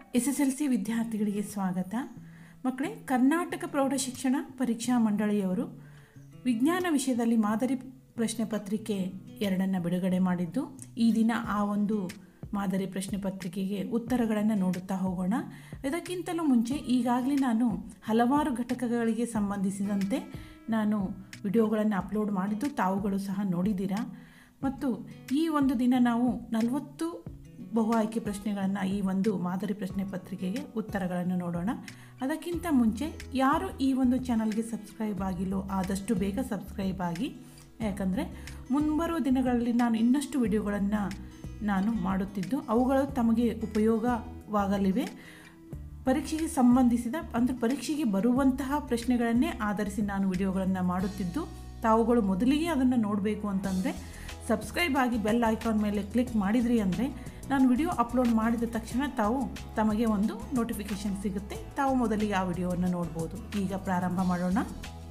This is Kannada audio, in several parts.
ಎಸ್ ಎಸ್ ಎಲ್ ಸಿ ವಿದ್ಯಾರ್ಥಿಗಳಿಗೆ ಸ್ವಾಗತ ಮಕ್ಕಳೇ ಕರ್ನಾಟಕ ಪ್ರೌಢಶಿಕ್ಷಣ ಪರೀಕ್ಷಾ ಮಂಡಳಿಯವರು ವಿಜ್ಞಾನ ವಿಷಯದಲ್ಲಿ ಮಾದರಿ ಪ್ರಶ್ನೆ ಪತ್ರಿಕೆ ಎರಡನ್ನು ಬಿಡುಗಡೆ ಮಾಡಿದ್ದು ಈ ದಿನ ಆ ಒಂದು ಮಾದರಿ ಪ್ರಶ್ನೆ ಪತ್ರಿಕೆಗೆ ಉತ್ತರಗಳನ್ನು ನೋಡುತ್ತಾ ಹೋಗೋಣ ಇದಕ್ಕಿಂತಲೂ ಮುಂಚೆ ಈಗಾಗಲೇ ನಾನು ಹಲವಾರು ಘಟಕಗಳಿಗೆ ಸಂಬಂಧಿಸಿದಂತೆ ನಾನು ವಿಡಿಯೋಗಳನ್ನು ಅಪ್ಲೋಡ್ ಮಾಡಿದ್ದು ತಾವುಗಳು ಸಹ ನೋಡಿದ್ದೀರಾ ಮತ್ತು ಈ ಒಂದು ದಿನ ನಾವು ನಲವತ್ತು ಬಹು ಆಯ್ಕೆ ಪ್ರಶ್ನೆಗಳನ್ನು ಈ ಒಂದು ಮಾದರಿ ಪ್ರಶ್ನೆ ಪತ್ರಿಕೆಗೆ ಉತ್ತರಗಳನ್ನು ನೋಡೋಣ ಅದಕ್ಕಿಂತ ಮುಂಚೆ ಯಾರು ಈ ಒಂದು ಚಾನಲ್ಗೆ ಸಬ್ಸ್ಕ್ರೈಬ್ ಆಗಿಲ್ಲೋ ಆದಷ್ಟು ಬೇಗ ಸಬ್ಸ್ಕ್ರೈಬ್ ಆಗಿ ಯಾಕಂದರೆ ಮುಂಬರುವ ದಿನಗಳಲ್ಲಿ ನಾನು ಇನ್ನಷ್ಟು ವಿಡಿಯೋಗಳನ್ನು ನಾನು ಮಾಡುತ್ತಿದ್ದು ಅವುಗಳು ತಮಗೆ ಉಪಯೋಗವಾಗಲಿವೆ ಪರೀಕ್ಷೆಗೆ ಸಂಬಂಧಿಸಿದ ಅಂದರೆ ಪರೀಕ್ಷೆಗೆ ಬರುವಂತಹ ಪ್ರಶ್ನೆಗಳನ್ನೇ ಆಧರಿಸಿ ನಾನು ವಿಡಿಯೋಗಳನ್ನು ಮಾಡುತ್ತಿದ್ದು ತಾವುಗಳು ಮೊದಲಿಗೆ ಅದನ್ನು ನೋಡಬೇಕು ಅಂತಂದರೆ ಸಬ್ಸ್ಕ್ರೈಬ್ ಆಗಿ ಬೆಲ್ ಐಕಾನ್ ಮೇಲೆ ಕ್ಲಿಕ್ ಮಾಡಿದ್ರಿ ಅಂದರೆ ನಾನು ವಿಡಿಯೋ ಅಪ್ಲೋಡ್ ಮಾಡಿದ ತಕ್ಷಣ ತಾವು ತಮಗೆ ಒಂದು ನೋಟಿಫಿಕೇಷನ್ ಸಿಗುತ್ತೆ ತಾವು ಮೊದಲಿಗೆ ಆ ವಿಡಿಯೋವನ್ನು ನೋಡ್ಬೋದು ಈಗ ಪ್ರಾರಂಭ ಮಾಡೋಣ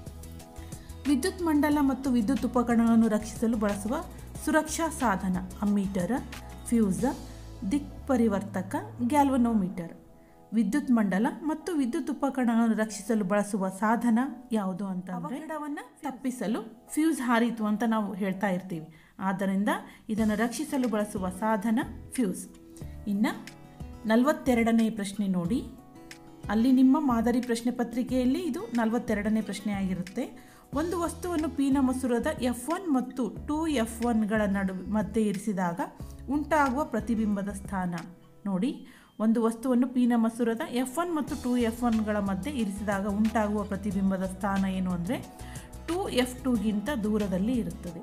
ವಿದ್ಯುತ್ ಮಂಡಲ ಮತ್ತು ವಿದ್ಯುತ್ ಉಪಕರಣಗಳನ್ನು ರಕ್ಷಿಸಲು ಬಳಸುವ ಸುರಕ್ಷಾ ಸಾಧನ ಅಮ್ಮೀಟರ್ ಫ್ಯೂಸ್ ದಿಕ್ಪರಿವರ್ತಕ ಗ್ಯಾಲ್ವನೋಮೀಟರ್ ವಿದ್ಯುತ್ ಮಂಡಲ ಮತ್ತು ವಿದ್ಯುತ್ ಉಪಕರಣಗಳನ್ನು ರಕ್ಷಿಸಲು ಬಳಸುವ ಸಾಧನ ಯಾವುದು ಅಂತ ಅವಘಡವನ್ನು ತಪ್ಪಿಸಲು ಫ್ಯೂಸ್ ಹಾರಿತು ಅಂತ ನಾವು ಹೇಳ್ತಾ ಇರ್ತೀವಿ ಆದ್ದರಿಂದ ಇದನ್ನು ರಕ್ಷಿಸಲು ಬಳಸುವ ಸಾಧನ ಫ್ಯೂಸ್ ಇನ್ನು ನಲವತ್ತೆರಡನೇ ಪ್ರಶ್ನೆ ನೋಡಿ ಅಲ್ಲಿ ನಿಮ್ಮ ಮಾದರಿ ಪ್ರಶ್ನೆ ಪತ್ರಿಕೆಯಲ್ಲಿ ಇದು ನಲವತ್ತೆರಡನೇ ಪ್ರಶ್ನೆ ಆಗಿರುತ್ತೆ ಒಂದು ವಸ್ತುವನ್ನು ಪೀನ ಮಸೂರದ ಎಫ್ ಒನ್ ಮತ್ತು ಟೂ ಎಫ್ ಒನ್ಗಳ ನಡು ಮಧ್ಯೆ ಇರಿಸಿದಾಗ ಉಂಟಾಗುವ ಪ್ರತಿಬಿಂಬದ ಸ್ಥಾನ ನೋಡಿ ಒಂದು ವಸ್ತುವನ್ನು ಪೀನ ಮಸೂರದ ಎಫ್ ಒನ್ ಮತ್ತು ಟೂ ಎಫ್ ಒನ್ಗಳ ಮಧ್ಯೆ ಇರಿಸಿದಾಗ ಉಂಟಾಗುವ ಪ್ರತಿಬಿಂಬದ ಸ್ಥಾನ ಏನು ಅಂದರೆ ಟೂ ಎಫ್ ಟೂಗಿಂತ ದೂರದಲ್ಲಿ ಇರುತ್ತದೆ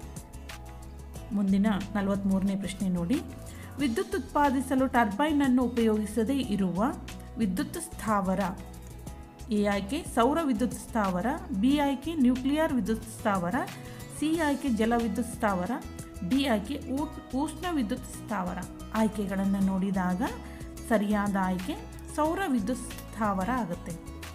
ಮುಂದಿನ ನಲವತ್ತ್ಮೂರನೇ ಪ್ರಶ್ನೆ ನೋಡಿ ವಿದ್ಯುತ್ ಉತ್ಪಾದಿಸಲು ಟರ್ಬೈನನ್ನು ಉಪಯೋಗಿಸದೇ ಇರುವ ವಿದ್ಯುತ್ ಸ್ಥಾವರ ಎ ಆಯ್ಕೆ ಸೌರ ವಿದ್ಯುತ್ ಸ್ಥಾವರ ಬಿ ಆಯ್ಕೆ ನ್ಯೂಕ್ಲಿಯರ್ ವಿದ್ಯುತ್ ಸ್ಥಾವರ ಸಿ ಆಯ್ಕೆ ಜಲವಿದ್ಯುತ್ ಸ್ಥಾವರ ಡಿ ಆಯ್ಕೆ ಉಷ್ಣ ವಿದ್ಯುತ್ ಸ್ಥಾವರ ಆಯ್ಕೆಗಳನ್ನು ನೋಡಿದಾಗ ಸರಿಯಾದ ಆಯ್ಕೆ ಸೌರ ವಿದ್ಯುತ್ ಸ್ಥಾವರ ಆಗುತ್ತೆ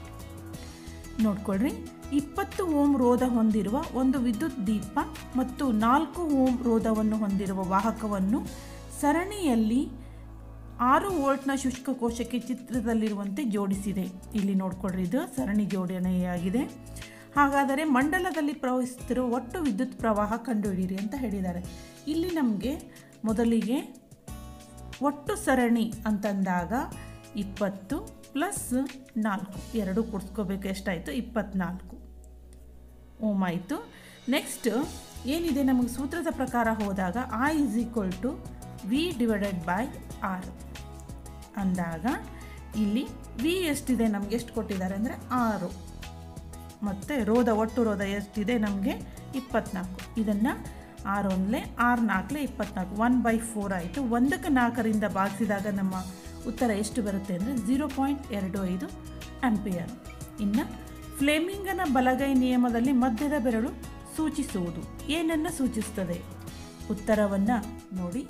ನೋಡ್ಕೊಳ್ರಿ ಇಪ್ಪತ್ತು ಓಂ ರೋಧ ಹೊಂದಿರುವ ಒಂದು ವಿದ್ಯುತ್ ದೀಪ ಮತ್ತು ನಾಲ್ಕು ಓಂ ರೋಧವನ್ನು ಹೊಂದಿರುವ ವಾಹಕವನ್ನು ಸರಣಿಯಲ್ಲಿ ಆರು ವೋಲ್ಟ್ನ ಶುಷ್ಕ ಕೋಶಕ್ಕೆ ಚಿತ್ರದಲ್ಲಿರುವಂತೆ ಜೋಡಿಸಿದೆ ಇಲ್ಲಿ ನೋಡ್ಕೊಳ್ರಿ ಇದು ಸರಣಿ ಜೋಡಣೆಯಾಗಿದೆ ಹಾಗಾದರೆ ಮಂಡಲದಲ್ಲಿ ಪ್ರವಹಿಸುತ್ತಿರುವ ಒಟ್ಟು ವಿದ್ಯುತ್ ಪ್ರವಾಹ ಕಂಡುಹಿಡಿಯಿರಿ ಅಂತ ಹೇಳಿದ್ದಾರೆ ಇಲ್ಲಿ ನಮಗೆ ಮೊದಲಿಗೆ ಒಟ್ಟು ಸರಣಿ ಅಂತಂದಾಗ ಇಪ್ಪತ್ತು ಪ್ಲಸ್ ನಾಲ್ಕು ಎರಡು ಕೂಡಿಸ್ಕೋಬೇಕು ಎಷ್ಟಾಯಿತು ಇಪ್ಪತ್ನಾಲ್ಕು ಓಮ್ ಆಯಿತು ನೆಕ್ಸ್ಟ್ ಏನಿದೆ ನಮಗೆ ಸೂತ್ರದ ಪ್ರಕಾರ ಹೋದಾಗ I is equal to V divided by R ಅಂದಾಗ ಇಲ್ಲಿ ವಿ ಎಷ್ಟಿದೆ ನಮ್ಗೆ ಎಷ್ಟು ಕೊಟ್ಟಿದ್ದಾರೆ ಅಂದರೆ ಆರು ಮತ್ತು ರೋಧ ಒಟ್ಟು ರೋಧ ಎಷ್ಟಿದೆ ನಮಗೆ ಇಪ್ಪತ್ನಾಲ್ಕು ಇದನ್ನು ಆರು ಒಂದಲೇ ಆರು ನಾಲ್ಕಲೇ ಇಪ್ಪತ್ನಾಲ್ಕು ಒನ್ ಬೈ ಫೋರ್ ಆಯಿತು ಒಂದಕ್ಕೆ ನಾಲ್ಕರಿಂದ ಭಾಗಿಸಿದಾಗ ನಮ್ಮ ಉತ್ತರ ಎಷ್ಟು ಬರುತ್ತೆ ಅಂದರೆ ಝೀರೋ ಪಾಯಿಂಟ್ ಎರಡು ಐದು ಆಂಪಿಯರ್ ಇನ್ನು ಫ್ಲೇಮಿಂಗನ ಬಲಗೈ ನಿಯಮದಲ್ಲಿ ಮಧ್ಯದ ಬೆರಳು ಸೂಚಿಸುವುದು ಏನನ್ನು ಸೂಚಿಸುತ್ತದೆ ಉತ್ತರವನ್ನು ನೋಡಿ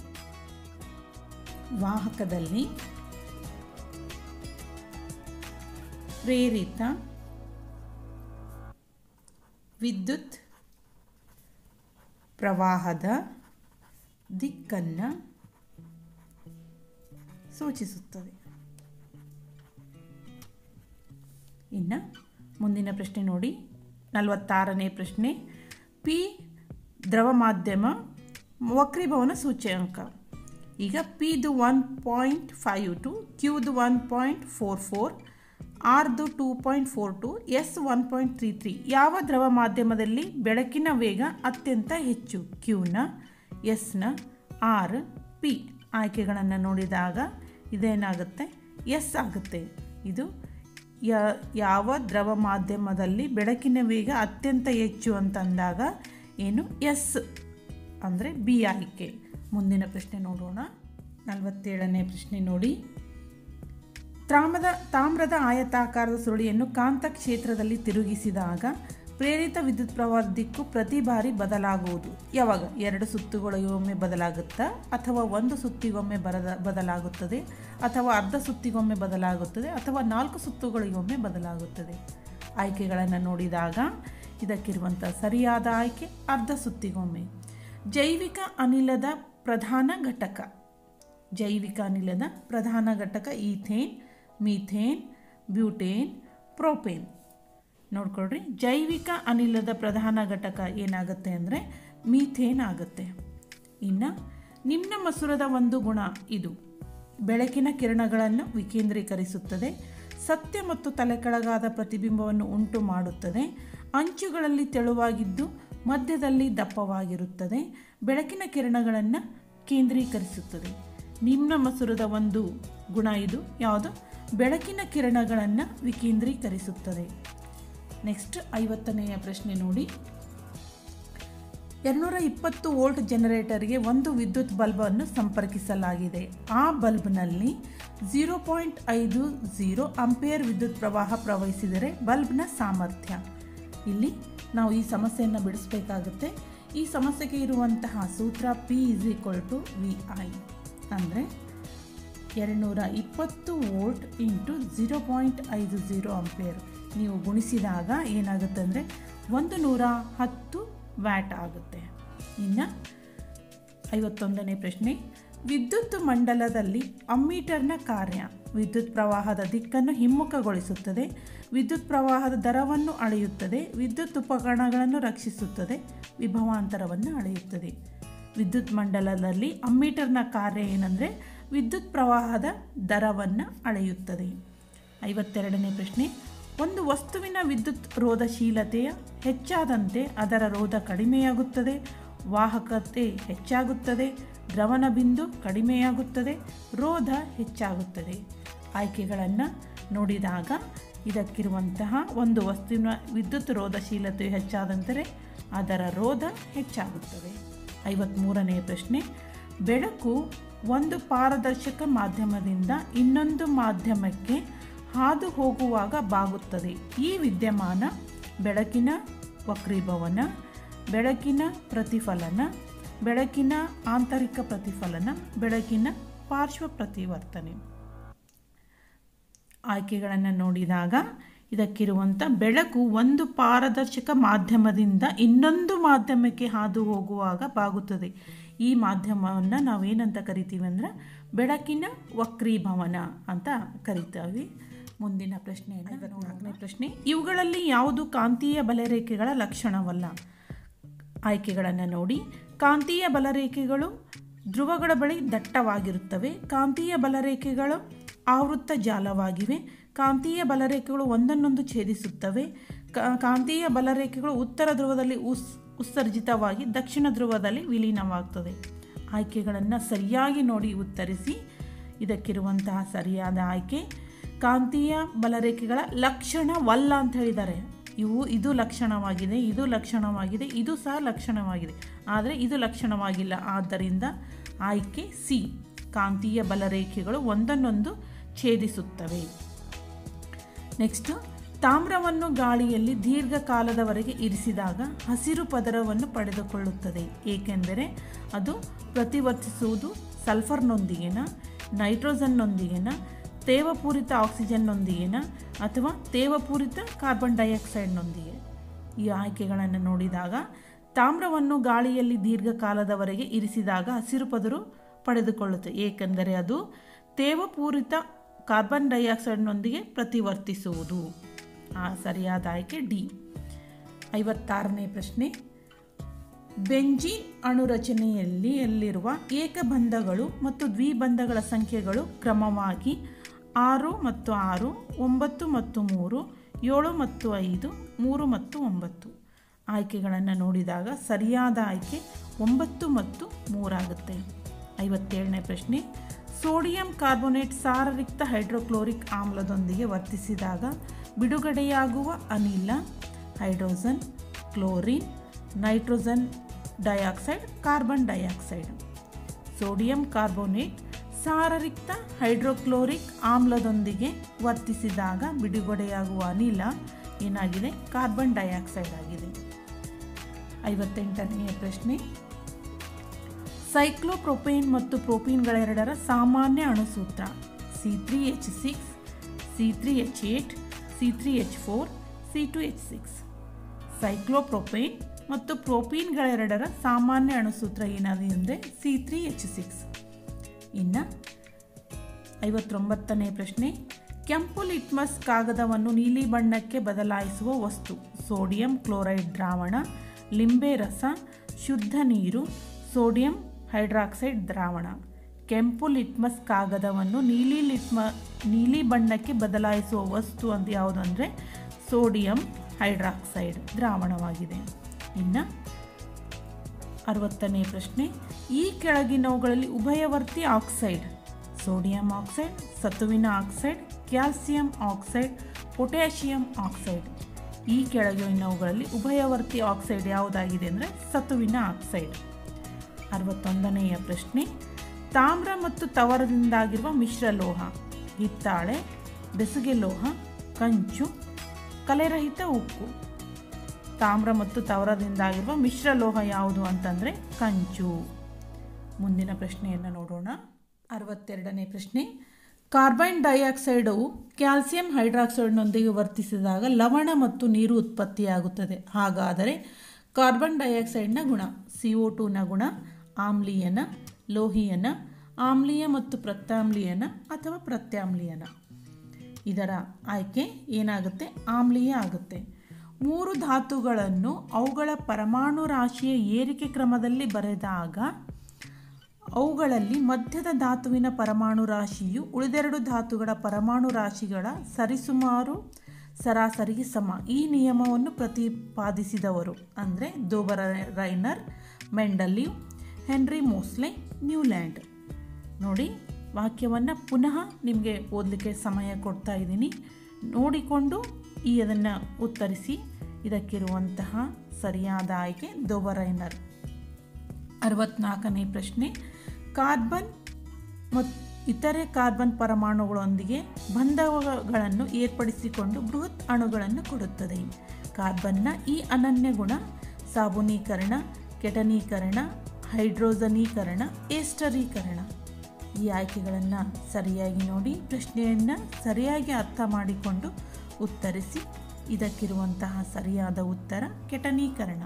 ವಾಹಕದಲ್ಲಿ ಪ್ರೇರಿತ ವಿದ್ಯುತ್ ಪ್ರವಾಹದ ದಿಕ್ಕನ್ನು ಸೂಚಿಸುತ್ತದೆ ಇನ್ನು ಮುಂದಿನ ಪ್ರಶ್ನೆ ನೋಡಿ ನಲವತ್ತಾರನೇ ಪ್ರಶ್ನೆ ಪಿ ದ್ರವ ಮಾಧ್ಯಮ ವಕ್ರೀಭವನ ಸೂಚ್ಯಂಕ ಈಗ ಪಿದು ಒನ್ ಪಾಯಿಂಟ್ ಫೈವ್ ಟು ಕ್ಯೂದು ಒನ್ ಪಾಯಿಂಟ್ ಫೋರ್ ಫೋರ್ ಆರ್ದು two point four two S one point three three ಯಾವ ದ್ರವ ಮಾಧ್ಯಮದಲ್ಲಿ ಬೆಳಕಿನ ವೇಗ ಅತ್ಯಂತ ಹೆಚ್ಚು ಕ್ಯೂನ ಎಸ್ನ ಆರ್ ಪಿ ಆಯ್ಕೆಗಳನ್ನು ನೋಡಿದಾಗ ಇದೇನಾಗುತ್ತೆ ಎಸ್ ಆಗುತ್ತೆ ಇದು ಯಾವ ದ್ರವ ಮಾಧ್ಯಮದಲ್ಲಿ ಬೆಳಕಿನ ವೇಗ ಅತ್ಯಂತ ಹೆಚ್ಚು ಅಂತಂದಾಗ ಏನು ಎಸ್ ಅಂದರೆ ಬಿ ಆಯ್ಕೆ ಮುಂದಿನ ಪ್ರಶ್ನೆ ನೋಡೋಣ ನಲವತ್ತೇಳನೇ ಪ್ರಶ್ನೆ ನೋಡಿ ತಾಮ್ರದ ತಾಮ್ರದ ಆಯತಾಕಾರದ ಸುರುಳಿಯನ್ನು ಕಾಂತ ಕ್ಷೇತ್ರದಲ್ಲಿ ತಿರುಗಿಸಿದಾಗ ಪ್ರೇರಿತ ವಿದ್ಯುತ್ ಪ್ರವಾಹದ ದಿಕ್ಕು ಪ್ರತಿ ಬಾರಿ ಬದಲಾಗುವುದು ಯಾವಾಗ ಎರಡು ಸುತ್ತುಗಳಿಗೊಮ್ಮೆ ಬದಲಾಗುತ್ತಾ ಅಥವಾ ಒಂದು ಸುತ್ತಿಗೊಮ್ಮೆ ಬರದ ಬದಲಾಗುತ್ತದೆ ಅಥವಾ ಅರ್ಧ ಸುತ್ತಿಗೊಮ್ಮೆ ಬದಲಾಗುತ್ತದೆ ಅಥವಾ ನಾಲ್ಕು ಸುತ್ತುಗಳಿಗೊಮ್ಮೆ ಬದಲಾಗುತ್ತದೆ ಆಯ್ಕೆಗಳನ್ನು ನೋಡಿದಾಗ ಇದಕ್ಕಿರುವಂಥ ಸರಿಯಾದ ಆಯ್ಕೆ ಅರ್ಧ ಸುತ್ತಿಗೊಮ್ಮೆ ಜೈವಿಕ ಅನಿಲದ ಪ್ರಧಾನ ಘಟಕ ಜೈವಿಕ ಅನಿಲದ ಪ್ರಧಾನ ಘಟಕ ಈಥೇನ್ ಮೀಥೇನ್ ಬ್ಯೂಟೇನ್ ಪ್ರೋಪೇನ್ ನೋಡ್ಕೊಳ್ರಿ ಜೈವಿಕ ಅನಿಲದ ಪ್ರಧಾನ ಘಟಕ ಏನಾಗುತ್ತೆ ಅಂದರೆ ಮೀಥೇನ್ ಆಗುತ್ತೆ ಇನ್ನು ನಿಮ್ನ ಮಸೂರದ ಒಂದು ಗುಣ ಇದು ಬೆಳಕಿನ ಕಿರಣಗಳನ್ನು ವಿಕೇಂದ್ರೀಕರಿಸುತ್ತದೆ ಸತ್ಯ ಮತ್ತು ತಲೆಕೆಳಗಾದ ಪ್ರತಿಬಿಂಬವನ್ನು ಉಂಟು ಮಾಡುತ್ತದೆ ಅಂಚುಗಳಲ್ಲಿ ತೆಳುವಾಗಿದ್ದು ಮಧ್ಯದಲ್ಲಿ ದಪ್ಪವಾಗಿರುತ್ತದೆ ಬೆಳಕಿನ ಕಿರಣಗಳನ್ನು ಕೇಂದ್ರೀಕರಿಸುತ್ತದೆ ನಿಮ್ನ ಮಸೂರದ ಒಂದು ಗುಣ ಇದು ಯಾವುದು ಬೆಳಕಿನ ಕಿರಣಗಳನ್ನು ವಿಕೇಂದ್ರೀಕರಿಸುತ್ತದೆ ನೆಕ್ಸ್ಟ್ ಐವತ್ತನೆಯ ಪ್ರಶ್ನೆ ನೋಡಿ ಎರಡುನೂರ ಇಪ್ಪತ್ತು ವೋಲ್ಟ್ ಜನರೇಟರ್ಗೆ ಒಂದು ವಿದ್ಯುತ್ ಬಲ್ಬನ್ನು ಸಂಪರ್ಕಿಸಲಾಗಿದೆ ಆ ಬಲ್ಬ್ನಲ್ಲಿ ಝೀರೋ ಪಾಯಿಂಟ್ ಐದು ಝೀರೋ ಅಂಪೇರ್ ವಿದ್ಯುತ್ ಪ್ರವಾಹ ಪ್ರವಹಿಸಿದರೆ ಬಲ್ಬ್ನ ಸಾಮರ್ಥ್ಯ ಇಲ್ಲಿ ನಾವು ಈ ಸಮಸ್ಯೆಯನ್ನು ಬಿಡಿಸಬೇಕಾಗುತ್ತೆ ಈ ಸಮಸ್ಯೆಗೆ ಇರುವಂತಹ ಸೂತ್ರ P is equal to V I ಅಂದರೆ ಎರಡುನೂರ ಇಪ್ಪತ್ತು ವೋಲ್ಟ್ ಇಂಟು ಝೀರೋ ಪಾಯಿಂಟ್ ಐದು ಝೀರೋ ಅಂಪೇರ್ ನೀವು ಗುಣಿಸಿದಾಗ ಏನಾಗುತ್ತೆ ಅಂದರೆ ಒಂದು ನೂರ ಹತ್ತು ವ್ಯಾಟ್ ಆಗುತ್ತೆ ಇನ್ನು ಐವತ್ತೊಂದನೇ ಪ್ರಶ್ನೆ ವಿದ್ಯುತ್ ಮಂಡಲದಲ್ಲಿ ಅಮ್ಮೀಟರ್ನ ಕಾರ್ಯ ವಿದ್ಯುತ್ ಪ್ರವಾಹದ ದಿಕ್ಕನ್ನು ಹಿಮ್ಮುಖಗೊಳಿಸುತ್ತದೆ ವಿದ್ಯುತ್ ಪ್ರವಾಹದ ದರವನ್ನು ಅಳೆಯುತ್ತದೆ ವಿದ್ಯುತ್ ಉಪಕರಣಗಳನ್ನು ರಕ್ಷಿಸುತ್ತದೆ ವಿಭವಾಂತರವನ್ನು ಅಳೆಯುತ್ತದೆ ವಿದ್ಯುತ್ ಮಂಡಲದಲ್ಲಿ ಅಮ್ಮೀಟರ್ನ ಕಾರ್ಯ ಏನಂದರೆ ವಿದ್ಯುತ್ ಪ್ರವಾಹದ ದರವನ್ನು ಅಳೆಯುತ್ತದೆ ಐವತ್ತೆರಡನೇ ಪ್ರಶ್ನೆ ಒಂದು ವಸ್ತುವಿನ ವಿದ್ಯುತ್ ರೋಧಶೀಲತೆಯ ಹೆಚ್ಚಾದಂತೆ ಅದರ ರೋಧ ಕಡಿಮೆಯಾಗುತ್ತದೆ ವಾಹಕತೆ ಹೆಚ್ಚಾಗುತ್ತದೆ ದ್ರವಣ ಬಿಂದು ಕಡಿಮೆಯಾಗುತ್ತದೆ ರೋಧ ಹೆಚ್ಚಾಗುತ್ತದೆ ಆಯ್ಕೆಗಳನ್ನು ನೋಡಿದಾಗ ಇದಕ್ಕಿರುವಂತಹ ಒಂದು ವಸ್ತುವಿನ ವಿದ್ಯುತ್ ರೋಧಶೀಲತೆಯು ಹೆಚ್ಚಾದಂತೆ ಅದರ ರೋಧ ಹೆಚ್ಚಾಗುತ್ತದೆ ಐವತ್ತ್ಮೂರನೆಯ ಪ್ರಶ್ನೆ ಬೆಳಕು ಒಂದು ಪಾರದರ್ಶಕ ಮಾಧ್ಯಮದಿಂದ ಇನ್ನೊಂದು ಮಾಧ್ಯಮಕ್ಕೆ ಹಾದು ಹೋಗುವಾಗ ಬಾಗುತ್ತದೆ ಈ ವಿದ್ಯಮಾನ ಬೆಳಕಿನ ವಕ್ರೀಭವನ ಬೆಳಕಿನ ಪ್ರತಿಫಲನ ಬೆಳಕಿನ ಆಂತರಿಕ ಪ್ರತಿಫಲನ ಬೆಳಕಿನ ಪಾರ್ಶ್ವ ಪ್ರತಿವರ್ತನೆ ಆಯ್ಕೆಗಳನ್ನು ನೋಡಿದಾಗ ಇದಕ್ಕಿರುವಂಥ ಬೆಳಕು ಒಂದು ಪಾರದರ್ಶಕ ಮಾಧ್ಯಮದಿಂದ ಇನ್ನೊಂದು ಮಾಧ್ಯಮಕ್ಕೆ ಹಾದು ಹೋಗುವಾಗ ಬಾಗುತ್ತದೆ ಈ ಮಾಧ್ಯಮವನ್ನು ನಾವೇನಂತ ಕರಿತೀವಿ ಅಂದ್ರೆ ಬೆಳಕಿನ ವಕ್ರೀಭವನ ಅಂತ ಕರಿತೀವಿ ಮುಂದಿನ ಪ್ರಶ್ನೆಯನ್ನು ನಾಲ್ಕನೇ ಪ್ರಶ್ನೆ ಇವುಗಳಲ್ಲಿ ಯಾವುದು ಕಾಂತೀಯ ಬಲರೇಖೆಗಳ ಲಕ್ಷಣವಲ್ಲ ಆಯ್ಕೆಗಳನ್ನು ನೋಡಿ ಕಾಂತೀಯ ಬಲರೇಖೆಗಳು ಧ್ರುವಗಳ ಬಳಿ ದಟ್ಟವಾಗಿರುತ್ತವೆ ಕಾಂತೀಯ ಬಲರೇಖೆಗಳು ಆವೃತ್ತ ಜಾಲವಾಗಿವೆ ಕಾಂತೀಯ ಬಲರೇಖೆಗಳು ಒಂದನ್ನೊಂದು ಛೇದಿಸುತ್ತವೆ ಕಾಂತೀಯ ಬಲರೇಖೆಗಳು ಉತ್ತರ ಧ್ರುವದಲ್ಲಿ ಉಸ್ ಉತ್ಸರ್ಜಿತವಾಗಿ ದಕ್ಷಿಣ ಧ್ರುವದಲ್ಲಿ ವಿಲೀನವಾಗ್ತದೆ ಆಯ್ಕೆಗಳನ್ನು ಸರಿಯಾಗಿ ನೋಡಿ ಉತ್ತರಿಸಿ ಇದಕ್ಕಿರುವಂತಹ ಸರಿಯಾದ ಆಯ್ಕೆ ಕಾಂತೀಯ ಬಲರೇಖೆಗಳ ಲಕ್ಷಣವಲ್ಲ ಅಂತ ಹೇಳಿದ್ದಾರೆ ಇವು ಇದು ಲಕ್ಷಣವಾಗಿದೆ ಇದು ಲಕ್ಷಣವಾಗಿದೆ ಇದು ಸಹ ಲಕ್ಷಣವಾಗಿದೆ ಆದರೆ ಇದು ಲಕ್ಷಣವಾಗಿಲ್ಲ ಆದ್ದರಿಂದ ಆಯ್ಕೆ ಸಿ ಕಾಂತೀಯ ಬಲರೇಖೆಗಳು ಒಂದನ್ನೊಂದು ಛೇದಿಸುತ್ತವೆ ನೆಕ್ಸ್ಟು ತಾಮ್ರವನ್ನು ಗಾಳಿಯಲ್ಲಿ ದೀರ್ಘಕಾಲದವರೆಗೆ ಇರಿಸಿದಾಗ ಹಸಿರು ಪದರವನ್ನು ಪಡೆದುಕೊಳ್ಳುತ್ತದೆ ಏಕೆಂದರೆ ಅದು ಪ್ರತಿವರ್ತಿಸುವುದು ಸಲ್ಫರ್ನೊಂದಿಗಿನ ನೈಟ್ರೋಜನ್ನೊಂದಿಗಿನ ತೇವಪೂರಿತ ಆಕ್ಸಿಜನ್ನೊಂದಿಗಿನ ಅಥವಾ ತೇವಪೂರಿತ ಕಾರ್ಬನ್ ಡೈಆಕ್ಸೈಡ್ನೊಂದಿಗೆ ಈ ಆಯ್ಕೆಗಳನ್ನು ನೋಡಿದಾಗ ತಾಮ್ರವನ್ನು ಗಾಳಿಯಲ್ಲಿ ದೀರ್ಘಕಾಲದವರೆಗೆ ಇರಿಸಿದಾಗ ಹಸಿರು ಪದರು ಪಡೆದುಕೊಳ್ಳುತ್ತೆ ಏಕೆಂದರೆ ಅದು ತೇವಪೂರಿತ ಕಾರ್ಬನ್ ಡೈಆಕ್ಸೈಡ್ನೊಂದಿಗೆ ಪ್ರತಿವರ್ತಿಸುವುದು ಆ ಸರಿಯಾದ ಆಯ್ಕೆ ಡಿ ಐವತ್ತಾರನೇ ಪ್ರಶ್ನೆ ಬೆಂಜಿನ್ ಅಣುರಚನೆಯಲ್ಲಿ ಯಲ್ಲಿರುವ ಏಕಬಂಧಗಳು ಮತ್ತು ದ್ವಿಬಂಧಗಳ ಸಂಖ್ಯೆಗಳು ಕ್ರಮವಾಗಿ ಆರು ಮತ್ತು ಆರು ಒಂಬತ್ತು ಮತ್ತು ಮೂರು ಏಳು ಮತ್ತು ಐದು ಮೂರು ಮತ್ತು ಒಂಬತ್ತು ಆಯ್ಕೆಗಳನ್ನು ನೋಡಿದಾಗ ಸರಿಯಾದ ಆಯ್ಕೆ ಒಂಬತ್ತು ಮತ್ತು ಮೂರಾಗುತ್ತೆ ಐವತ್ತೇಳನೇ ಪ್ರಶ್ನೆ ಸೋಡಿಯಂ ಕಾರ್ಬೋನೇಟ್ ಸಾರರಿಕ್ತ ಹೈಡ್ರೋಕ್ಲೋರಿಕ್ ಆಮ್ಲದೊಂದಿಗೆ ವರ್ತಿಸಿದಾಗ ಬಿಡುಗಡೆಯಾಗುವ ಅನಿಲ hydrogen chlorine nitrogen dioxide carbon dioxide sodium carbonate ಸಾರರಿಕ್ತ ಹೈಡ್ರೋಕ್ಲೋರಿಕ್ ಆಮ್ಲದೊಂದಿಗೆ ವರ್ತಿಸಿದಾಗ ಬಿಡುಗಡೆಯಾಗುವ ಅನಿಲ ಏನಾಗಿದೆ ಕಾರ್ಬನ್ ಡೈಆಕ್ಸೈಡ್ ಆಗಿದೆ ಐವತ್ತೆಂಟನೆಯ ಪ್ರಶ್ನೆ ಸೈಕ್ಲೋಪ್ರೊಪೇನ್ ಮತ್ತು ಪ್ರೋಪೀನ್ಗಳೆರಡರ ಸಾಮಾನ್ಯ ಅಣುಸೂತ್ರ C three H six C three H eight C three H four C two H six cyclopropane ಮತ್ತು ಪ್ರೋಪೀನ್ಗಳೆರಡರ ಸಾಮಾನ್ಯ ಅಣುಸೂತ್ರ ಏನಾಗಿದೆ ಅಂದರೆ ಸಿ ತ್ರೀ ಎಚ್ ಸಿಕ್ಸ್ ಇನ್ನು ಐವತ್ತೊಂಬತ್ತನೇ ಪ್ರಶ್ನೆ ಕೆಂಪು ಲಿಟ್ಮಸ್ ಕಾಗದವನ್ನು ನೀಲಿ ಬಣ್ಣಕ್ಕೆ ಬದಲಾಯಿಸುವ ವಸ್ತು ಸೋಡಿಯಂ ಕ್ಲೋರೈಡ್ ದ್ರಾವಣ ಲಿಂಬೆ ರಸ ಶುದ್ಧ ನೀರು ಸೋಡಿಯಂ ಹೈಡ್ರಾಕ್ಸೈಡ್ ದ್ರಾವಣ ಕೆಂಪು ಲಿಟ್ಮಸ್ ಕಾಗದವನ್ನು ನೀಲಿ ಲಿಟ್ಮ ನೀಲಿ ಬಣ್ಣಕ್ಕೆ ಬದಲಾಯಿಸುವ ವಸ್ತು ಅಂತ ಯಾವುದು ಅಂದರೆ ಸೋಡಿಯಂ ಹೈಡ್ರಾಕ್ಸೈಡ್ ದ್ರಾವಣವಾಗಿದೆ ಇನ್ನು ಅರವತ್ತನೇ ಪ್ರಶ್ನೆ ಈ ಕೆಳಗಿನವುಗಳಲ್ಲಿ ಉಭಯವರ್ತಿ ಆಕ್ಸೈಡ್ ಸೋಡಿಯಂ ಆಕ್ಸೈಡ್ ಸತುವಿನ oxide calcium oxide potassium oxide ಈ ಕೆಳಗಿನವುಗಳಲ್ಲಿ ಉಭಯವರ್ತಿ ಆಕ್ಸೈಡ್ ಯಾವುದಾಗಿದೆ ಅಂದರೆ ಸತುವಿನ ಆಕ್ಸೈಡ್ ಅರವತ್ತೊಂದನೆಯ ಪ್ರಶ್ನೆ ತಾಮ್ರ ಮತ್ತು ತವರದಿಂದಾಗಿರುವ ಮಿಶ್ರಲೋಹ ಹಿತ್ತಾಳೆ ಬೆಸುಗೆ ಲೋಹ ಕಂಚು ಕಲೆರಹಿತ ಉಕ್ಕು ತಾಮ್ರ ಮತ್ತು ತವರದಿಂದಾಗಿರುವ ಮಿಶ್ರಲೋಹ ಯಾವುದು ಅಂತಂದರೆ ಕಂಚು ಮುಂದಿನ ಪ್ರಶ್ನೆಯನ್ನು ನೋಡೋಣ ಅರವತ್ತೆರಡನೇ ಪ್ರಶ್ನೆ ಕಾರ್ಬನ್ ಡೈಆಕ್ಸೈಡವು ಕ್ಯಾಲ್ಸಿಯಂ ಹೈಡ್ರಾಕ್ಸೈಡ್ನೊಂದಿಗೆ ವರ್ತಿಸಿದಾಗ ಲವಣ ಮತ್ತು ನೀರು ಉತ್ಪತ್ತಿಯಾಗುತ್ತದೆ ಹಾಗಾದರೆ ಕಾರ್ಬನ್ ಡೈಆಕ್ಸೈಡ್ನ ಗುಣ ಸಿ ಒ ಟೂನ ಗುಣ ಆಮ್ಲೀಯನ ಲೋಹಿಯನ ಆಮ್ಲೀಯ ಮತ್ತು ಪ್ರತ್ಯಾಮ್ಲೀಯನ ಅಥವಾ ಪ್ರತ್ಯಾಮ್ಲೀಯನ ಇದರ ಆಯ್ಕೆ ಏನಾಗುತ್ತೆ ಆಮ್ಲೀಯ ಆಗುತ್ತೆ ಮೂರು ಧಾತುಗಳನ್ನು ಅವುಗಳ ಪರಮಾಣು ರಾಶಿಯ ಏರಿಕೆ ಕ್ರಮದಲ್ಲಿ ಬರೆದಾಗ ಅವುಗಳಲ್ಲಿ ಮಧ್ಯದ ಧಾತುವಿನ ಪರಮಾಣು ರಾಶಿಯು ಉಳಿದೆರಡು ಧಾತುಗಳ ಪರಮಾಣು ರಾಶಿಗಳ ಸರಿಸುಮಾರು ಸರಾಸರಿಗೆ ಸಮ ಈ ನಿಯಮವನ್ನು ಪ್ರತಿಪಾದಿಸಿದವರು ಅಂದರೆ ದೋಬರ ರೈನರ್ ಮೆಂಡಲಿವ್ ಹೆನ್ರಿ ಮೋಸ್ಲೆ ನ್ಯೂಲ್ಯಾಂಡ್ ನೋಡಿ ವಾಕ್ಯವನ್ನು ಪುನಃ ನಿಮಗೆ ಓದಲಿಕ್ಕೆ ಸಮಯ ಕೊಡ್ತಾ ಇದ್ದೀನಿ ನೋಡಿಕೊಂಡು ಈ ಅದನ್ನು ಉತ್ತರಿಸಿ ಇದಕ್ಕಿರುವಂತಹ ಸರಿಯಾದ ಆಯ್ಕೆ ದೋಬರೈನರ್ ಅರವತ್ನಾಲ್ಕನೇ ಪ್ರಶ್ನೆ ಕಾರ್ಬನ್ ಮತ್ತು ಇತರೆ ಕಾರ್ಬನ್ ಪರಮಾಣುಗಳೊಂದಿಗೆ ಬಂಧಗಳನ್ನು ಏರ್ಪಡಿಸಿಕೊಂಡು ಬೃಹತ್ ಅಣುಗಳನ್ನು ಕೊಡುತ್ತದೆ ಕಾರ್ಬನ್ನ ಈ ಅನನ್ಯ ಗುಣ ಸಾಬೂನೀಕರಣ ಕೆಟನೀಕರಣ ಹೈಡ್ರೋಜನೀಕರಣ ಏಸ್ಟರೀಕರಣ ಈ ಆಯ್ಕೆಗಳನ್ನು ಸರಿಯಾಗಿ ನೋಡಿ ಪ್ರಶ್ನೆಯನ್ನು ಸರಿಯಾಗಿ ಅರ್ಥ ಮಾಡಿಕೊಂಡು ಉತ್ತರಿಸಿ ಇದಕ್ಕಿರುವಂತಹ ಸರಿಯಾದ ಉತ್ತರ ಕೆಟನೀಕರಣ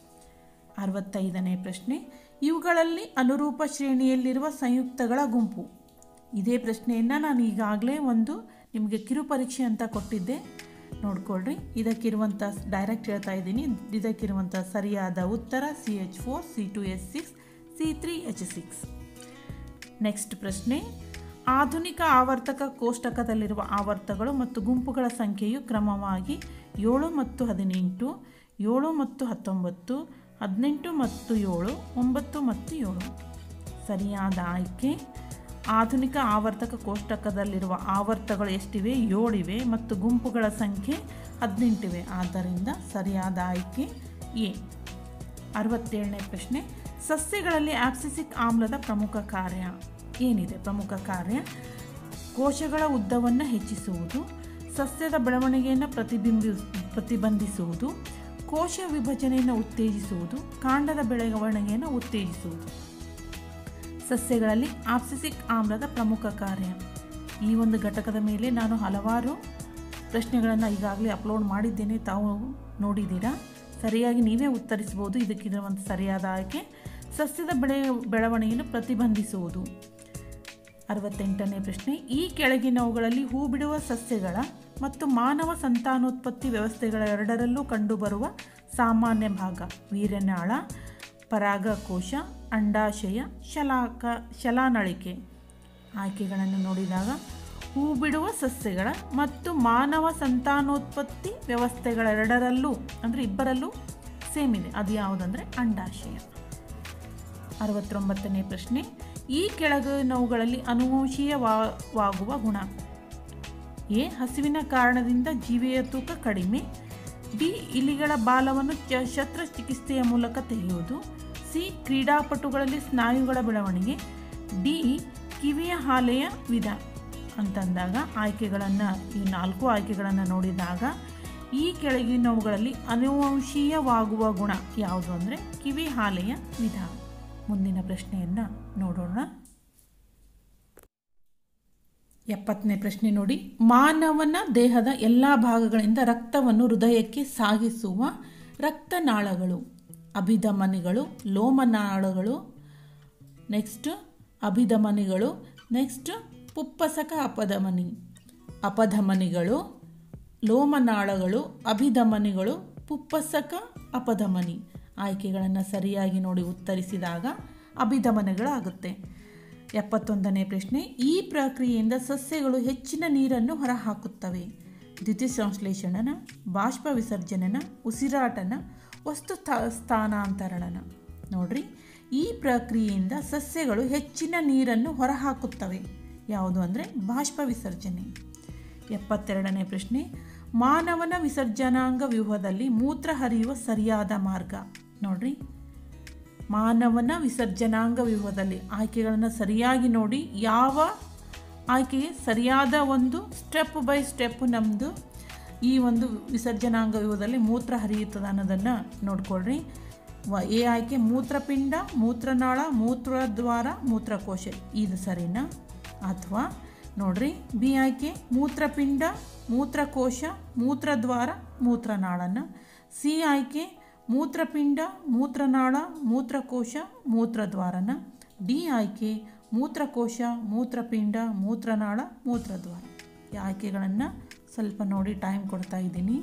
ಅರವತ್ತೈದನೇ ಪ್ರಶ್ನೆ ಇವುಗಳಲ್ಲಿ ಅನುರೂಪ ಶ್ರೇಣಿಯಲ್ಲಿರುವ ಸಂಯುಕ್ತಗಳ ಗುಂಪು ಇದೇ ಪ್ರಶ್ನೆಯನ್ನು ನಾನು ಈಗಾಗಲೇ ಒಂದು ನಿಮಗೆ ಕಿರು ಪರೀಕ್ಷೆ ಅಂತ ಕೊಟ್ಟಿದ್ದೆ ನೋಡ್ಕೊಳ್ರಿ ಇದಕ್ಕಿರುವಂಥ ಡೈರೆಕ್ಟ್ ಹೇಳ್ತಾ ಇದ್ದೀನಿ ಇದಕ್ಕಿರುವಂಥ ಸರಿಯಾದ ಉತ್ತರ C H four C two S six C three H six next ಪ್ರಶ್ನೆ ಆಧುನಿಕ ಆವರ್ತಕ ಕೋಷ್ಟಕದಲ್ಲಿರುವ ಆವರ್ತಗಳು ಮತ್ತು ಗುಂಪುಗಳ ಸಂಖ್ಯೆಯು ಕ್ರಮವಾಗಿ ಏಳು ಮತ್ತು ಹದಿನೆಂಟು ಏಳು ಮತ್ತು ಹತ್ತೊಂಬತ್ತು ಹದಿನೆಂಟು ಮತ್ತು ಏಳು ಒಂಬತ್ತು ಮತ್ತು ಏಳು ಸರಿಯಾದ ಆಯ್ಕೆ ಆಧುನಿಕ ಆವರ್ತಕ ಕೋಷ್ಟಕದಲ್ಲಿರುವ ಆವರ್ತಗಳು ಎಷ್ಟಿವೆ ಏಳಿವೆ ಮತ್ತು ಗುಂಪುಗಳ ಸಂಖ್ಯೆ ಹದಿನೆಂಟಿವೆ ಆದ್ದರಿಂದ ಸರಿಯಾದ ಆಯ್ಕೆ ಎ ಅರವತ್ತೇಳನೇ ಪ್ರಶ್ನೆ ಸಸ್ಯಗಳಲ್ಲಿ ಆಪ್ಸಿಸಿಕ್ ಆಮ್ಲದ ಪ್ರಮುಖ ಕಾರ್ಯ ಏನಿದೆ ಪ್ರಮುಖ ಕಾರ್ಯ ಕೋಶಗಳ ಉದ್ದವನ್ನು ಹೆಚ್ಚಿಸುವುದು ಸಸ್ಯದ ಬೆಳವಣಿಗೆಯನ್ನು ಪ್ರತಿಬಿಂಬಿ ಪ್ರತಿಬಂಧಿಸುವುದು ಕೋಶ ವಿಭಜನೆಯನ್ನು ಉತ್ತೇಜಿಸುವುದು ಕಾಂಡದ ಬೆಳವಣಿಗೆಯನ್ನು ಉತ್ತೇಜಿಸುವುದು ಸಸ್ಯಗಳಲ್ಲಿ ಆಪ್ಸಿಸಿಕ್ ಆಮ್ಲದ ಪ್ರಮುಖ ಕಾರ್ಯ ಈ ಒಂದು ಘಟಕದ ಮೇಲೆ ನಾನು ಹಲವಾರು ಪ್ರಶ್ನೆಗಳನ್ನು ಈಗಾಗಲೇ ಅಪ್ಲೋಡ್ ಮಾಡಿದ್ದೇನೆ ತಾವು ನೋಡಿದ್ದೀರಾ ಸರಿಯಾಗಿ ನೀವೇ ಉತ್ತರಿಸ್ಬೋದು ಇದಕ್ಕಿರುವಂಥ ಸರಿಯಾದ ಆಯ್ಕೆ ಸಸ್ಯದ ಬೆಳೆ ಬೆಳವಣಿಗೆಯನ್ನು ಪ್ರತಿಬಂಧಿಸುವುದು ಅರವತ್ತೆಂಟನೇ ಪ್ರಶ್ನೆ ಈ ಕೆಳಗಿನವುಗಳಲ್ಲಿ ಹೂ ಬಿಡುವ ಸಸ್ಯಗಳ ಮತ್ತು ಮಾನವ ಸಂತಾನೋತ್ಪತ್ತಿ ವ್ಯವಸ್ಥೆಗಳ ಎರಡರಲ್ಲೂ ಕಂಡುಬರುವ ಸಾಮಾನ್ಯ ಭಾಗ ವೀರ್ಯನಾಳ ಪರಾಗಕೋಶ ಅಂಡಾಶಯ ಶಲಾಕ ಶಲಾನಳಿಕೆ ಆಯ್ಕೆಗಳನ್ನು ನೋಡಿದಾಗ ಹೂ ಬಿಡುವ ಸಸ್ಯಗಳ ಮತ್ತು ಮಾನವ ಸಂತಾನೋತ್ಪತ್ತಿ ವ್ಯವಸ್ಥೆಗಳೆರಡರಲ್ಲೂ ಅಂದರೆ ಇಬ್ಬರಲ್ಲೂ ಸೇಮ್ ಇದೆ ಅದು ಯಾವುದಂದರೆ ಅಂಡಾಶಯ ಅರವತ್ತೊಂಬತ್ತನೇ ಪ್ರಶ್ನೆ ಈ ಕೆಳಗಿನವುಗಳಲ್ಲಿ ಅನುವಂಶೀಯವಾಗುವ ಗುಣ ಎ ಹಸಿವಿನ ಕಾರಣದಿಂದ ಜೀವಿಯ ತೂಕ ಕಡಿಮೆ ಬಿ ಇಲಿಗಳ ಬಾಲವನ್ನು ಚ ಶಸ್ತ್ರಚಿಕಿತ್ಸೆಯ ಮೂಲಕ ತೆಗೆಯುವುದು ಸಿ ಕ್ರೀಡಾಪಟುಗಳಲ್ಲಿ ಸ್ನಾಯುಗಳ ಬೆಳವಣಿಗೆ ಡಿ ಕಿವಿಯ ಹಾಲೆಯ ವಿಧ ಅಂತಂದಾಗ ಆಯ್ಕೆಗಳನ್ನು ಈ ನಾಲ್ಕು ಆಯ್ಕೆಗಳನ್ನು ನೋಡಿದಾಗ ಈ ಕೆಳಗಿನವುಗಳಲ್ಲಿ ಅನುವಂಶೀಯವಾಗುವ ಗುಣ ಯಾವುದು ಅಂದರೆ ಕಿವಿ ಹಾಲೆಯ ವಿಧ ಮುಂದಿನ ಪ್ರಶ್ನೆಯನ್ನು ನೋಡೋಣ ಎಪ್ಪತ್ತನೇ ಪ್ರಶ್ನೆ ನೋಡಿ ಮಾನವನ ದೇಹದ ಎಲ್ಲ ಭಾಗಗಳಿಂದ ರಕ್ತವನ್ನು ಹೃದಯಕ್ಕೆ ಸಾಗಿಸುವ ರಕ್ತನಾಳಗಳು ಅಭಿಧಮನಿಗಳು ಲೋಮನಾಳಗಳು ನೆಕ್ಸ್ಟ್ ಅಭಿಧಮನಿಗಳು ನೆಕ್ಸ್ಟ್ ಪುಪ್ಪಸಕ ಅಪಧಮನಿ ಅಪಧಮನಿಗಳು ಲೋಮನಾಳಗಳು ಅಭಿಧಮನಿಗಳು ಪುಪ್ಪಸಕ ಅಪಧಮನಿ ಆಯ್ಕೆಗಳನ್ನು ಸರಿಯಾಗಿ ನೋಡಿ ಉತ್ತರಿಸಿದಾಗ ಅಭಿಧಮನಿಗಳಾಗುತ್ತೆ ಎಪ್ಪತ್ತೊಂದನೇ ಪ್ರಶ್ನೆ ಈ ಪ್ರಕ್ರಿಯೆಯಿಂದ ಸಸ್ಯಗಳು ಹೆಚ್ಚಿನ ನೀರನ್ನು ಹೊರಹಾಕುತ್ತವೆ ದ್ಯುತಿ ಸಂಶ್ಲೇಷಣನ ಬಾಷ್ಪ ವಿಸರ್ಜನನ ಉಸಿರಾಟನ ವಸ್ತು ಸ್ಥಾನಾಂತರಣನ ನೋಡ್ರಿ ಈ ಪ್ರಕ್ರಿಯೆಯಿಂದ ಸಸ್ಯಗಳು ಹೆಚ್ಚಿನ ನೀರನ್ನು ಹೊರಹಾಕುತ್ತವೆ ಯಾವುದು ಅಂದರೆ ಬಾಷ್ಪ ವಿಸರ್ಜನೆ ಎಪ್ಪತ್ತೆರಡನೇ ಪ್ರಶ್ನೆ ಮಾನವನ ವಿಸರ್ಜನಾಂಗ ವ್ಯೂಹದಲ್ಲಿ ಮೂತ್ರ ಹರಿಯುವ ಸರಿಯಾದ ಮಾರ್ಗ ನೋಡ್ರಿ ಮಾನವನ ವಿಸರ್ಜನಾಂಗ ವ್ಯೂಹದಲ್ಲಿ ಆಯ್ಕೆಗಳನ್ನು ಸರಿಯಾಗಿ ನೋಡಿ ಯಾವ ಆಯ್ಕೆಗೆ ಸರಿಯಾದ ಒಂದು ಸ್ಟೆಪ್ ಬೈ ಸ್ಟೆಪ್ ನಮ್ಮದು ಈ ಒಂದು ವಿಸರ್ಜನಾಂಗ ವ್ಯೂಹದಲ್ಲಿ ಮೂತ್ರ ಹರಿಯುತ್ತದೆ ಅನ್ನೋದನ್ನು ನೋಡ್ಕೊಳ್ರಿ ವ ಎ ಆಯ್ಕೆ ಮೂತ್ರಪಿಂಡ ಮೂತ್ರನಾಳ ಮೂತ್ರದ್ವಾರ ಮೂತ್ರಕೋಶ ಇದು ಸರಿನಾ ಅಥವಾ ನೋಡ್ರಿ ಬಿ ಆಯ್ಕೆ ಮೂತ್ರಪಿಂಡ ಮೂತ್ರಕೋಶ ಮೂತ್ರದ್ವಾರ ಮೂತ್ರನಾಳನ ಸಿ ಆಯ್ಕೆ ಮೂತ್ರಪಿಂಡ ಮೂತ್ರನಾಳ ಮೂತ್ರಕೋಶ ಮೂತ್ರದ್ವಾರನ ಡಿ ಆಯ್ಕೆ ಮೂತ್ರಕೋಶ ಮೂತ್ರಪಿಂಡ ಮೂತ್ರನಾಳ ಮೂತ್ರದ್ವಾರ ಈ ಆಯ್ಕೆಗಳನ್ನು ಸ್ವಲ್ಪ ನೋಡಿ ಟೈಮ್ ಕೊಡ್ತಾ ಇದ್ದೀನಿ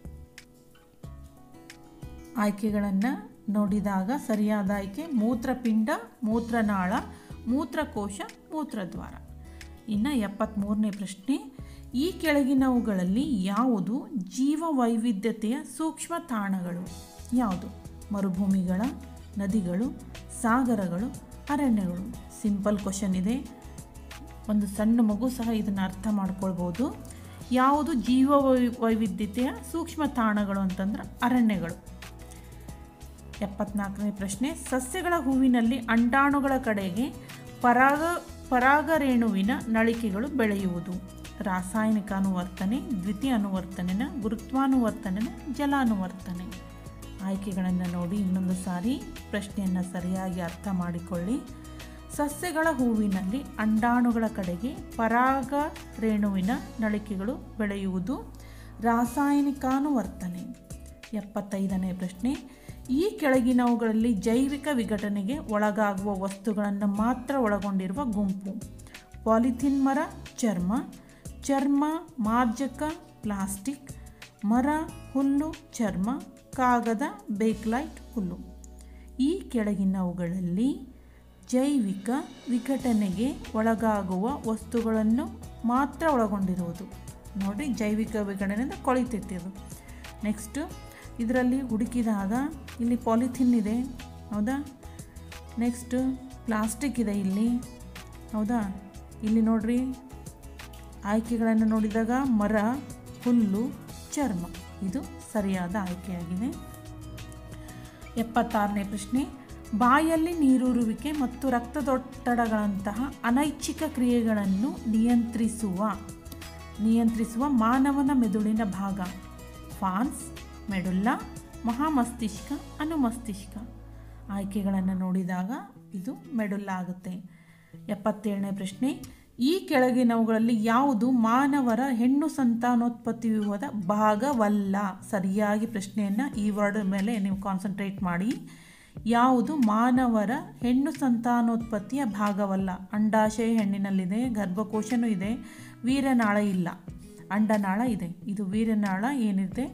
ಆಯ್ಕೆಗಳನ್ನು ನೋಡಿದಾಗ ಸರಿಯಾದ ಆಯ್ಕೆ ಮೂತ್ರಪಿಂಡ ಮೂತ್ರನಾಳ ಮೂತ್ರಕೋಶ ಮೂತ್ರದ್ವಾರ ಇನ್ನು ಎಪ್ಪತ್ತ್ಮೂರನೇ ಪ್ರಶ್ನೆ ಈ ಕೆಳಗಿನವುಗಳಲ್ಲಿ ಯಾವುದು ಜೀವ ವೈವಿಧ್ಯತೆಯ ಸೂಕ್ಷ್ಮ ತಾಣಗಳು ಯಾವುದು ಮರುಭೂಮಿಗಳ ನದಿಗಳು ಸಾಗರಗಳು ಅರಣ್ಯಗಳು ಸಿಂಪಲ್ ಕ್ವಶನ್ ಇದೆ ಒಂದು ಸಣ್ಣ ಮಗು ಸಹ ಇದನ್ನು ಅರ್ಥ ಮಾಡ್ಕೊಳ್ಬೋದು ಯಾವುದು ಜೀವ ವೈ ವೈವಿಧ್ಯತೆಯ ಸೂಕ್ಷ್ಮ ತಾಣಗಳು ಅಂತಂದ್ರೆ ಅರಣ್ಯಗಳು ಎಪ್ಪತ್ನಾಲ್ಕನೇ ಪ್ರಶ್ನೆ ಸಸ್ಯಗಳ ಹೂವಿನಲ್ಲಿ ಅಂಡಾಣುಗಳ ಕಡೆಗೆ ಪರಾಗ ಪರಾಗರೇಣುವಿನ ನಳಿಕೆಗಳು ಬೆಳೆಯುವುದು ರಾಸಾಯನಿಕ ಅನುವರ್ತನೆ ದ್ವಿತೀಯ ಅನುವರ್ತನೆನ ಗುರುತ್ವಾನುವರ್ತನೆನ ಜಲಾನುವರ್ತನೆ ಆಯ್ಕೆಗಳನ್ನು ನೋಡಿ ಇನ್ನೊಂದು ಸಾರಿ ಪ್ರಶ್ನೆಯನ್ನು ಸರಿಯಾಗಿ ಅರ್ಥ ಮಾಡಿಕೊಳ್ಳಿ ಸಸ್ಯಗಳ ಹೂವಿನಲ್ಲಿ ಅಂಡಾಣುಗಳ ಕಡೆಗೆ ಪರಾಗ ರೇಣುವಿನ ನಳಿಕೆಗಳು ಬೆಳೆಯುವುದು ರಾಸಾಯನಿಕಾನುವರ್ತನೆ ಎಪ್ಪತ್ತೈದನೇ ಪ್ರಶ್ನೆ ಈ ಕೆಳಗಿನವುಗಳಲ್ಲಿ ಜೈವಿಕ ವಿಘಟನೆಗೆ ಒಳಗಾಗುವ ವಸ್ತುಗಳನ್ನು ಮಾತ್ರ ಒಳಗೊಂಡಿರುವ ಗುಂಪು ಪಾಲಿಥಿನ್ ಮರ ಚರ್ಮ ಚರ್ಮ ಮಾರ್ಜಕ ಪ್ಲಾಸ್ಟಿಕ್ ಮರ ಹುಲ್ಲು ಚರ್ಮ ಕಾಗದ ಬೇಕ್ಲೈಟ್ ಹುಲ್ಲು ಈ ಕೆಳಗಿನವುಗಳಲ್ಲಿ ಜೈವಿಕ ವಿಘಟನೆಗೆ ಒಳಗಾಗುವ ವಸ್ತುಗಳನ್ನು ಮಾತ್ರ ಒಳಗೊಂಡಿರುವುದು ನೋಡಿ ಜೈವಿಕ ವಿಘಟನೆಯಿಂದ ಕೊಳಿತೈತಿದು ನೆಕ್ಸ್ಟು ಇದರಲ್ಲಿ ಹುಡುಕಿದಾಗ ಇಲ್ಲಿ ಪಾಲಿಥಿನ್ ಇದೆ ಹೌದಾ ನೆಕ್ಸ್ಟು ಪ್ಲಾಸ್ಟಿಕ್ ಇದೆ ಇಲ್ಲಿ ಹೌದಾ ಇಲ್ಲಿ ನೋಡ್ರಿ ಆಯ್ಕೆಗಳನ್ನು ನೋಡಿದಾಗ ಮರ ಹುಲ್ಲು ಚರ್ಮ ಇದು ಸರಿಯಾದ ಆಯ್ಕೆಯಾಗಿದೆ ಎಪ್ಪತ್ತಾರನೇ ಪ್ರಶ್ನೆ ಬಾಯಲ್ಲಿ ನೀರೂರುವಿಕೆ ಮತ್ತು ರಕ್ತದೊತ್ತಡಗಳಂತಹ ಅನೈಚ್ಛಿಕ ಕ್ರಿಯೆಗಳನ್ನು ನಿಯಂತ್ರಿಸುವ ನಿಯಂತ್ರಿಸುವ ಮಾನವನ ಮೆದುಳಿನ ಭಾಗ ಫಾನ್ಸ್ ಮೆಡುಲ್ಲ ಮಹಾಮಸ್ತಿಷ್ಕ ಅನುಮಸ್ತಿಷ್ಕ ಆಯ್ಕೆಗಳನ್ನು ನೋಡಿದಾಗ ಇದು ಮೆಡುಲ್ಲ ಆಗುತ್ತೆ ಎಪ್ಪತ್ತೇಳನೇ ಪ್ರಶ್ನೆ ಈ ಕೆಳಗಿನವುಗಳಲ್ಲಿ ಯಾವುದು ಮಾನವರ ಹೆಣ್ಣು ಸಂತಾನೋತ್ಪತ್ತಿ ವ್ಯೂಹದ ಭಾಗವಲ್ಲ ಸರಿಯಾಗಿ ಪ್ರಶ್ನೆಯನ್ನು ಈ ವರ್ಡ್ ಮೇಲೆ ನೀವು ಕಾನ್ಸಂಟ್ರೇಟ್ ಮಾಡಿ ಯಾವುದು ಮಾನವರ ಹೆಣ್ಣು ಸಂತಾನೋತ್ಪತ್ತಿಯ ಭಾಗವಲ್ಲ ಅಂಡಾಶಯ ಹೆಣ್ಣಿನಲ್ಲಿದೆ ಗರ್ಭಕೋಶನೂ ಇದೆ ವೀರ್ಯನಾಳ ಇಲ್ಲ ಅಂಡನಾಳ ಇದೆ ಇದು ವೀರ್ಯನಾಳ ಏನಿದೆ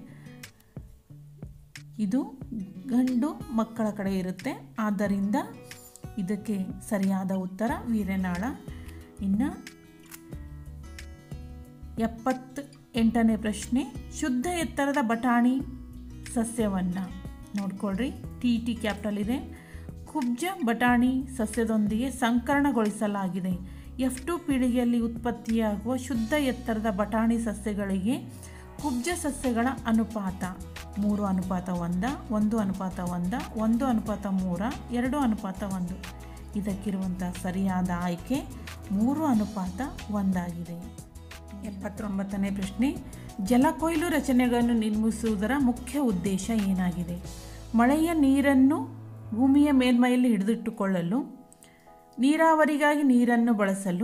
ಇದು ಗಂಡು ಮಕ್ಕಳ ಕಡೆ ಇರುತ್ತೆ ಆದ್ದರಿಂದ ಇದಕ್ಕೆ ಸರಿಯಾದ ಉತ್ತರ ವೀರ್ಯನಾಳ ಇನ್ನು ಎಪ್ಪತ್ತ ಎಂಟನೇ ಪ್ರಶ್ನೆ ಶುದ್ಧ ಎತ್ತರದ ಬಟಾಣಿ ಸಸ್ಯವನ್ನು ನೋಡ್ಕೊಳ್ರಿ ಟಿ ಟಿ ಕ್ಯಾಪಿಟಲ್ ಇದೆ ಕುಬ್ಜ ಬಟಾಣಿ ಸಸ್ಯದೊಂದಿಗೆ ಸಂಕರಣಗೊಳಿಸಲಾಗಿದೆ ಎಫ್ ಟು ಪೀಳಿಗೆಯಲ್ಲಿ ಉತ್ಪತ್ತಿಯಾಗುವ ಶುದ್ಧ ಎತ್ತರದ ಬಟಾಣಿ ಸಸ್ಯಗಳಿಗೆ ಕುಬ್ಜ ಸಸ್ಯಗಳ ಅನುಪಾತ ಮೂರು ಅನುಪಾತ ಒಂದ ಒಂದು ಅನುಪಾತ ಒಂದ ಒಂದು ಅನುಪಾತ ಮೂರ ಎರಡು ಅನುಪಾತ ಒಂದು ಇದಕ್ಕಿರುವಂಥ ಸರಿಯಾದ ಆಯ್ಕೆ ಮೂರು ಅನುಪಾತ ಒಂದಾಗಿದೆ ಎಪ್ಪತ್ತೊಂಬತ್ತನೇ ಪ್ರಶ್ನೆ ಜಲಕೊಯ್ಲು ರಚನೆಗಳನ್ನು ನಿರ್ಮಿಸುವುದರ ಮುಖ್ಯ ಉದ್ದೇಶ ಏನಾಗಿದೆ ಮಳೆಯ ನೀರನ್ನು ಭೂಮಿಯ ಮೇಲ್ಮೈಯಲ್ಲಿ ಹಿಡಿದಿಟ್ಟುಕೊಳ್ಳಲು ನೀರಾವರಿಗಾಗಿ ನೀರನ್ನು ಬಳಸಲು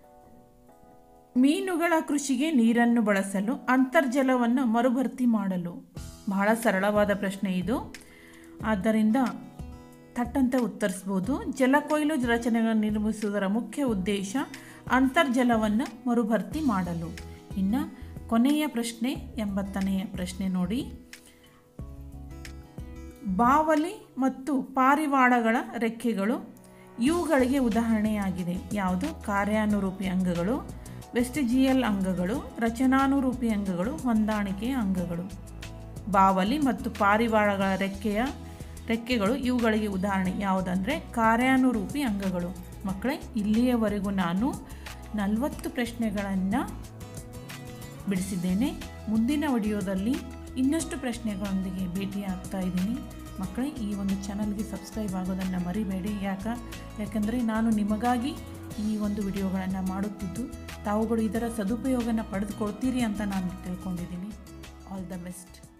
ಮೀನುಗಳ ಕೃಷಿಗೆ ನೀರನ್ನು ಬಳಸಲು ಅಂತರ್ಜಲವನ್ನು ಮರುಭರ್ತಿ ಮಾಡಲು ಬಹಳ ಸರಳವಾದ ಪ್ರಶ್ನೆ ಇದು ಆದ್ದರಿಂದ ಥಟ್ಟಂತ ಉತ್ತರಿಸ್ಬೋದು ಜಲಕೊಯ್ಲು ರಚನೆಗಳನ್ನು ನಿರ್ಮಿಸುವುದರ ಮುಖ್ಯ ಉದ್ದೇಶ ಅಂತರ್ಜಲವನ್ನು ಮರುಭರ್ತಿ ಮಾಡಲು ಇನ್ನು ಕೊನೆಯ ಪ್ರಶ್ನೆ ಎಂಬತ್ತನೆಯ ಪ್ರಶ್ನೆ ನೋಡಿ ಬಾವಲಿ ಮತ್ತು ಪಾರಿವಾಳಗಳ ರೆಕ್ಕೆಗಳು ಇವುಗಳಿಗೆ ಉದಾಹರಣೆಯಾಗಿದೆ ಯಾವುದು ಕಾರ್ಯಾನುರೂಪಿ ಅಂಗಗಳು ವೆಸ್ಟಿಜಿಯಲ್ ಅಂಗಗಳು ರಚನಾನುರೂಪಿ ಅಂಗಗಳು ಹೊಂದಾಣಿಕೆಯ ಅಂಗಗಳು ಬಾವಲಿ ಮತ್ತು ಪಾರಿವಾಳಗಳ ರೆಕ್ಕೆಯ ರೆಕ್ಕೆಗಳು ಇವುಗಳಿಗೆ ಉದಾಹರಣೆ ಯಾವುದಂದರೆ ಕಾರ್ಯಾನುರೂಪಿ ಅಂಗಗಳು ಮಕ್ಕಳೇ ಇಲ್ಲಿಯವರೆಗೂ ನಾನು ನಲವತ್ತು ಪ್ರಶ್ನೆಗಳನ್ನು ಬಿಡಿಸಿದ್ದೇನೆ ಮುಂದಿನ ವಿಡಿಯೋದಲ್ಲಿ ಇನ್ನಷ್ಟು ಪ್ರಶ್ನೆಗಳೊಂದಿಗೆ ಭೇಟಿ ಆಗ್ತಾ ಇದ್ದೀನಿ ಮಕ್ಕಳೇ ಈ ಒಂದು ಚಾನಲ್ಗೆ ಸಬ್ಸ್ಕ್ರೈಬ್ ಆಗೋದನ್ನು ಮರಿಬೇಡಿ ಯಾಕ ಯಾಕಂದರೆ ನಾನು ನಿಮಗಾಗಿ ಈ ಒಂದು ವಿಡಿಯೋಗಳನ್ನು ಮಾಡುತ್ತಿದ್ದು ತಾವುಗಳು ಇದರ ಸದುಪಯೋಗನ ಪಡೆದುಕೊಳ್ತೀರಿ ಅಂತ ನಾನು ತಿಳ್ಕೊಂಡಿದ್ದೀನಿ ಆಲ್ ದ ಬೆಸ್ಟ್